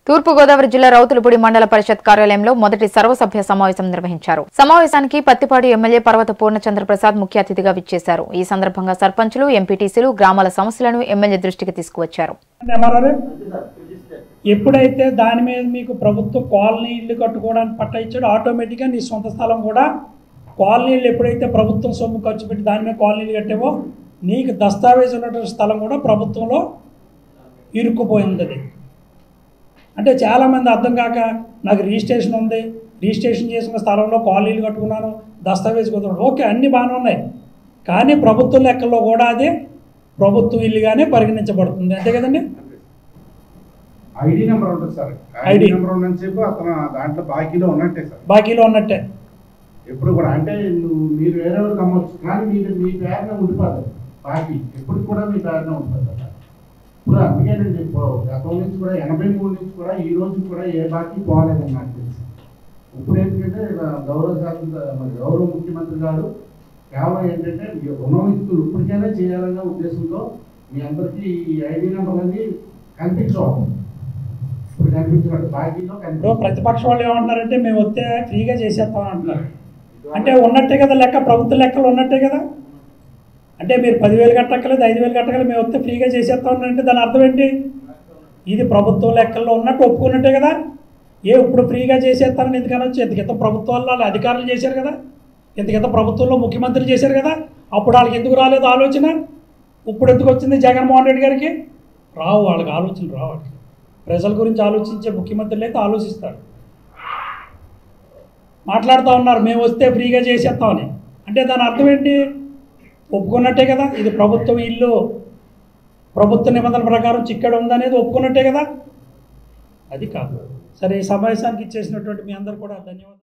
తూర్పుగోదావరి జిల్లా రౌతులపూడి మండల పరిషత్ కార్యాలయంలో మొదటి సర్వసభ్య సమావేశం నిర్వహించారు సమావేశానికి పత్తిపాడు ఎమ్మెల్యే పర్వత పూర్ణచంద్ర ప్రసాద్ ముఖ్య అతిథిగా విచ్చేశారు ఈ సందర్భంగా సర్పంచులు ఎంపీటీసీలు గ్రామాల సమస్యలను ఎమ్మెల్యే దృష్టికి తీసుకువచ్చారు ఎంఆర్ఆర్ ఎప్పుడైతే దాని మీద మీకు ప్రభుత్వం కాలనీ ఇల్లు కట్టుకోవడానికి పట్ట ఇచ్చాడో ఆటోమేటిక్గా నీ సొంత స్థలం కూడా కాలనీలు ఎప్పుడైతే ప్రభుత్వం సొమ్ము ఖర్చు పెట్టి దాని మీద కాలనీలు కట్టేవో నీకు దస్తావేజ్ ఉన్నటువంటి స్థలం కూడా ప్రభుత్వంలో ఇరుక్కుపోయి ఉంది అది. అంటే చాలామంది అర్థం కాక నాకు రిజిస్ట్రేషన్ ఉంది రిజిస్ట్రేషన్ చేసిన స్థలంలో కాలనీలు కట్టుకున్నాను దస్తావేజ్ కుదరదు ఓకే అన్నీ బాగానే ఉన్నాయి కానీ ప్రభుత్వ లెక్కల్లో కూడా అది ప్రభుత్వ ఇల్లుగానే పరిగణించబడుతుంది అంతే కదండి ఐడి నెంబర్ ఉంటుంది సార్ ID. ఐడి నెంబర్ ఉన్నంత సేపు అతను దాంట్లో బాకీలో ఉన్నట్టే సార్ బాకీలో ఉన్నట్టే ఎప్పుడు కూడా అంటే నువ్వు మీరు వేరే వాళ్ళకి అమ్మవచ్చు కానీ మీరు మీ పేరున ఉండిపోదు బాకీ ఎప్పుడు కూడా మీ పేరున ఉంటుంది సార్ ఇప్పుడు అందుకేనండి ఇప్పుడు గతం నుంచి కూడా ఎనభై మూడు నుంచి కూడా ఈ రోజు కూడా ఏ బాకీ పోలేదని నాకు తెలుసు ఇప్పుడు ఏంటంటే ఇలా గౌరవ శాసన మరి గౌరవ ముఖ్యమంత్రి గారు కేవలం ఏంటంటే ఈ రుణవిత్తులు ఇప్పటికైనా చేయాలనే ఉద్దేశంతో మీ అందరికీ ఈ ఐడి నెంబర్లన్నీ కనిపించవు ఇప్పుడు కనిపించినట్టు బాకీలో ఇప్పుడు కనిపించవు ప్రతిపక్ష వాళ్ళు ఏమంటున్నారంటే మేము వస్తే ఫ్రీగా చేసేస్తాం అంటున్నారు అంటే ఉన్నట్టే కదా లెక్క ప్రభుత్వ లెక్కలు ఉన్నట్టే కదా అంటే మీరు పదివేలు కట్టక్కలేదు ఐదు వేలు కట్టగలేదు మేము వస్తే ఫ్రీగా చేసేస్తాం అంటే దాని అర్థం ఏంటి ఇది ప్రభుత్వం లెక్కల్లో ఉన్నట్టు ఒప్పుకున్నట్టే కదా ఏ ఇప్పుడు ఫ్రీగా చేసేస్తారని ఎందుకనొచ్చు ఇంతకింత ప్రభుత్వాల్లో వాళ్ళు అధికారులు చేశారు కదా ఇంతకింత ప్రభుత్వంలో ముఖ్యమంత్రి చేశారు కదా అప్పుడు వాళ్ళకి ఎందుకు రాలేదు ఆలోచన ఇప్పుడు ఎందుకు వచ్చింది జగన్మోహన్ రెడ్డి గారికి రావు వాళ్ళకి ఆలోచన రావు వాళ్ళకి ప్రజల గురించి ఆలోచించే ముఖ్యమంత్రులు అయితే ఆలోచిస్తారు మాట్లాడుతూ ఉన్నారు మేము వస్తే ఫ్రీగా చేసేస్తామని అంటే దాని అర్థం ఏంటి ఒప్పుకున్నట్టే కదా ఇది ప్రభుత్వం ఇల్లు ప్రభుత్వ నిబంధనల ప్రకారం చిక్కడ ఉందనేది ఒప్పుకున్నట్టే కదా అది కాదు సరే ఈ సమావేశానికి ఇచ్చేసినటువంటి మీ అందరు కూడా ధన్యవాదాలు